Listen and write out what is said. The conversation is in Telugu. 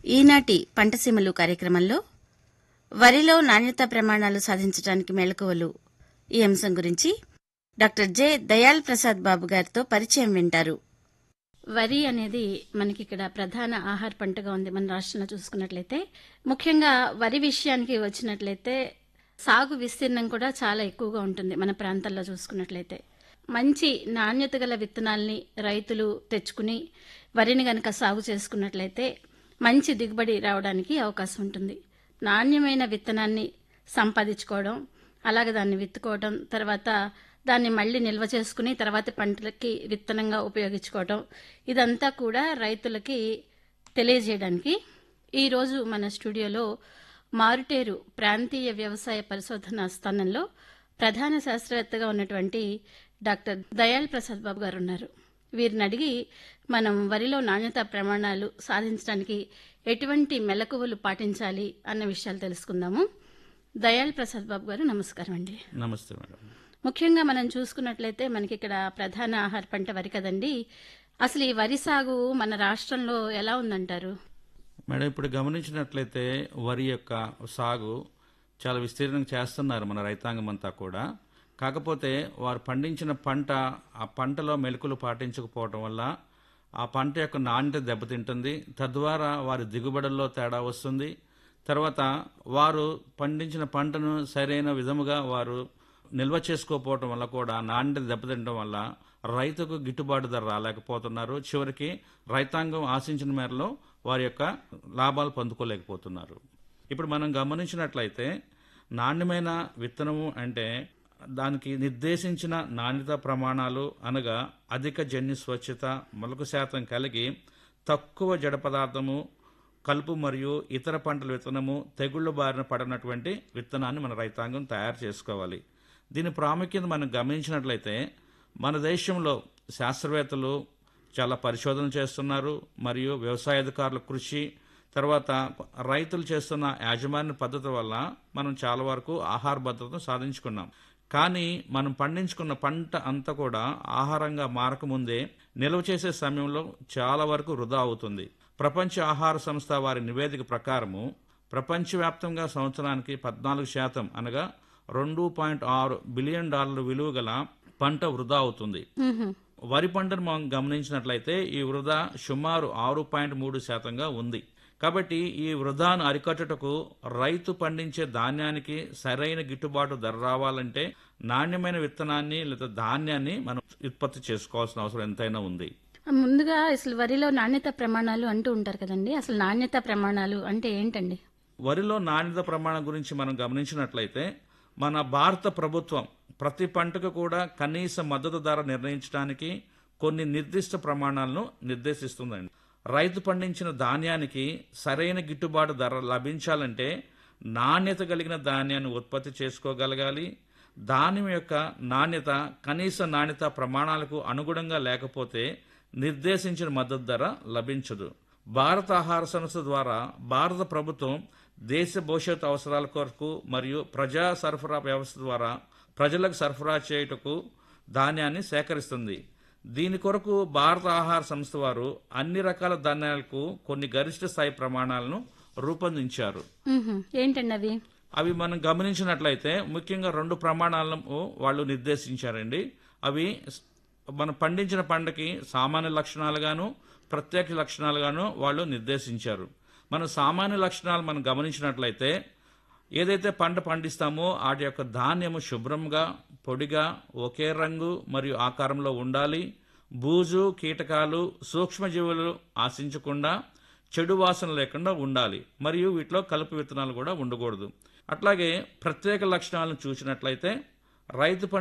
ఈనాటి పంటసీమలు కార్యక్రమంలో వరిలో నాణ్యతా ప్రమాణాలు సాధించడానికి మెళకువలు ఈ అంశం గురించి డాక్టర్ జె దయాల్ ప్రసాద్ బాబు గారితో పరిచయం వింటారు వరి అనేది మనకి ఇక్కడ ప్రధాన ఆహార పంటగా ఉంది మన రాష్ట్రంలో చూసుకున్నట్లయితే ముఖ్యంగా వరి విషయానికి వచ్చినట్లయితే సాగు విస్తీర్ణం కూడా చాలా ఎక్కువగా ఉంటుంది మన ప్రాంతాల్లో చూసుకున్నట్లయితే మంచి నాణ్యత గల విత్తనాల్ని రైతులు తెచ్చుకుని వరిని గనక సాగు చేసుకున్నట్లయితే మంచి దిగుబడి రావడానికి అవకాశం ఉంటుంది నాణ్యమైన విత్తనాన్ని సంపాదించుకోవడం అలాగే దాన్ని విత్తుకోవడం తర్వాత దాన్ని మళ్ళీ నిల్వ చేసుకుని తర్వాత పంటలకి విత్తనంగా ఉపయోగించుకోవడం ఇదంతా కూడా రైతులకి తెలియజేయడానికి ఈరోజు మన స్టూడియోలో మారుటేరు ప్రాంతీయ వ్యవసాయ పరిశోధన స్థానంలో ప్రధాన శాస్త్రవేత్తగా ఉన్నటువంటి డాక్టర్ దయాల్ ప్రసాద్ బాబు గారు ఉన్నారు వీరిని అడిగి మనం వరిలో నాణ్యతా ప్రమాణాలు సాధించడానికి ఎటువంటి మెలకువలు పాటించాలి అన్న విషయాలు తెలుసుకుందాము దయాల్ ప్రసాద్ బాబు గారు నమస్కారం అండి నమస్తే మేడం ముఖ్యంగా మనం చూసుకున్నట్లయితే మనకి ఇక్కడ ప్రధాన ఆహార పంట వరి కదండి అసలు ఈ వరి సాగు మన రాష్ట్రంలో ఎలా ఉందంటారు మేడం ఇప్పుడు గమనించినట్లయితే వరి యొక్క సాగు చాలా విస్తీర్ణం చేస్తున్నారు మన రైతాంగం అంతా కూడా కాకపోతే వారు పండించిన పంట ఆ పంటలో మెలకులు పాటించకపోవటం వల్ల ఆ పంట యొక్క నాణ్యత దెబ్బతింటుంది తద్వారా వారి దిగుబడుల్లో తేడా వస్తుంది తర్వాత వారు పండించిన పంటను సరైన విధముగా వారు నిల్వ చేసుకోకపోవటం వల్ల కూడా నాణ్యత దెబ్బతింటం వల్ల రైతుకు గిట్టుబాటు ధర రాలేకపోతున్నారు చివరికి రైతాంగం ఆశించిన మేరలో వారి యొక్క లాభాలు పొందుకోలేకపోతున్నారు ఇప్పుడు మనం గమనించినట్లయితే నాణ్యమైన విత్తనము అంటే దానికి నిర్దేశించిన నాణ్యత ప్రమాణాలు అనగా అధిక జన్యు స్వచ్ఛత మొలక శాతం కలిగి తక్కువ జడ పదార్థము కలుపు మరియు ఇతర పంటల విత్తనము తెగుళ్ల బారిన పడినటువంటి విత్తనాన్ని మన రైతాంగం తయారు చేసుకోవాలి దీని ప్రాముఖ్యత మనం గమనించినట్లయితే మన దేశంలో శాస్త్రవేత్తలు చాలా పరిశోధనలు చేస్తున్నారు మరియు వ్యవసాయ అధికారుల కృషి తర్వాత రైతులు చేస్తున్న యాజమాన్య పద్ధతి వల్ల మనం చాలా వరకు ఆహార భద్రతను సాధించుకున్నాం కానీ మనం పండించుకున్న పంట అంతా కూడా ఆహారంగా మారకముందే నిల్వ చేసే సమయంలో చాలా వరకు వృధా అవుతుంది ప్రపంచ ఆహార సంస్థ వారి నివేదిక ప్రకారము ప్రపంచవ్యాప్తంగా సంవత్సరానికి పద్నాలుగు శాతం అనగా రెండు పాయింట్ ఆరు బిలియన్ డాలర్ల విలువ గల పంట వృధా అవుతుంది వరి పంటను మనం గమనించినట్లయితే ఈ వృధా సుమారు ఆరు పాయింట్ మూడు శాతంగా ఉంది కాబట్టి ఈ వృధాను అరికట్టుటకు రైతు పండించే ధాన్యానికి సరైన గిట్టుబాటు ధర రావాలంటే నాణ్యమైన విత్తనాన్ని లేదా ధాన్యాన్ని మనం ఉత్పత్తి చేసుకోవాల్సిన అవసరం ఎంతైనా ఉంది ముందుగా అసలు వరిలో నాణ్యత ప్రమాణాలు అంటూ ఉంటారు కదండి అసలు నాణ్యత ప్రమాణాలు అంటే ఏంటండి వరిలో నాణ్యత ప్రమాణం గురించి మనం గమనించినట్లయితే మన భారత ప్రభుత్వం ప్రతి పంటకు కూడా కనీస మద్దతు ధర నిర్ణయించడానికి కొన్ని నిర్దిష్ట ప్రమాణాలను నిర్దేశిస్తుందండి రైతు పండించిన ధాన్యానికి సరైన గిట్టుబాటు ధర లభించాలంటే నాణ్యత కలిగిన ధాన్యాన్ని ఉత్పత్తి చేసుకోగలగాలి ధాన్యం యొక్క నాణ్యత కనీస నాణ్యత ప్రమాణాలకు అనుగుణంగా లేకపోతే నిర్దేశించిన మద్దతు ధర లభించదు భారత ఆహార సంస్థ ద్వారా భారత ప్రభుత్వం దేశ భవిష్యత్ అవసరాల కొరకు మరియు ప్రజా సరఫరా వ్యవస్థ ద్వారా ప్రజలకు సరఫరా చేయుటకు ధాన్యాన్ని సేకరిస్తుంది దీని కొరకు భారత ఆహార సంస్థ వారు అన్ని రకాల ధాన్యాలకు కొన్ని గరిష్ట స్థాయి ప్రమాణాలను రూపొందించారు మ్మ్హ్మ్. ఏంటండి అవి అవి మనం గమనించినట్లయితే ముఖ్యంగా రెండు ప్రమాణాలను వాళ్ళు నిర్దేశించారండి అవి స్- మనం పండించిన పంటకి సామాన్య లక్షణాలుగాను ప్రత్యేక లక్షణాలుగాను వాళ్ళు నిర్దేశించారు మన సామాన్య లక్షణాలు మనం గమనించినట్లయితే ఏదైతే పంట పండిస్తామో వాటి యొక్క ధాన్యము శుభ్రంగా పొడిగా ఒకే రంగు మరియు ఆకారంలో ఉండాలి బూజు కీటకాలు సూక్ష్మజీవులు ఆశించకుండా చెడు వాసన లేకుండా ఉండాలి మరియు వీటిలో కలుపు విత్తనాలు కూడా ఉండకూడదు అట్లాగే ప్రత్యేక లక్షణాలను చూసినట్లయితే రైతు పంట